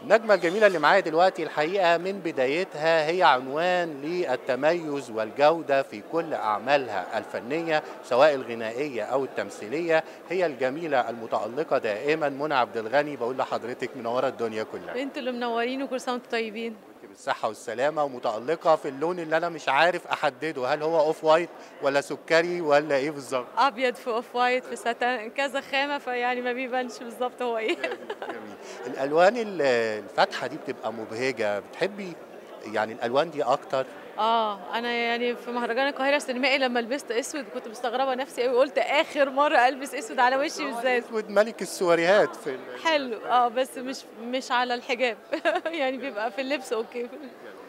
النجمة الجميلة اللي معايا دلوقتي الحقيقة من بدايتها هي عنوان للتميز والجودة في كل أعمالها الفنية سواء الغنائية أو التمثيلية هي الجميلة المتألقة دائما منى عبد الغني بقول لحضرتك منورة الدنيا كلها انتوا اللي منورين وكل سنه وانتم طيبين كنت بالصحة والسلامة ومتألقة في اللون اللي أنا مش عارف أحدده هل هو أوف وايت ولا سكري ولا إيه بالظبط ابيض في اوف وايت في ساتان كذا خامه فيعني ما بيبانش بالظبط هو ايه جميل الألوان ال- الفاتحة دي بتبقى مبهجة بتحبي يعني الألوان دي أكتر اه انا يعني في مهرجان القاهره السينمائي لما لبست اسود كنت مستغربه نفسي قوي قلت اخر مره البس اسود على وشي بالذات أسود ملك السواريهات في ال- حلو اه بس مش مش على الحجاب يعني بيبقى في اللبس اوكي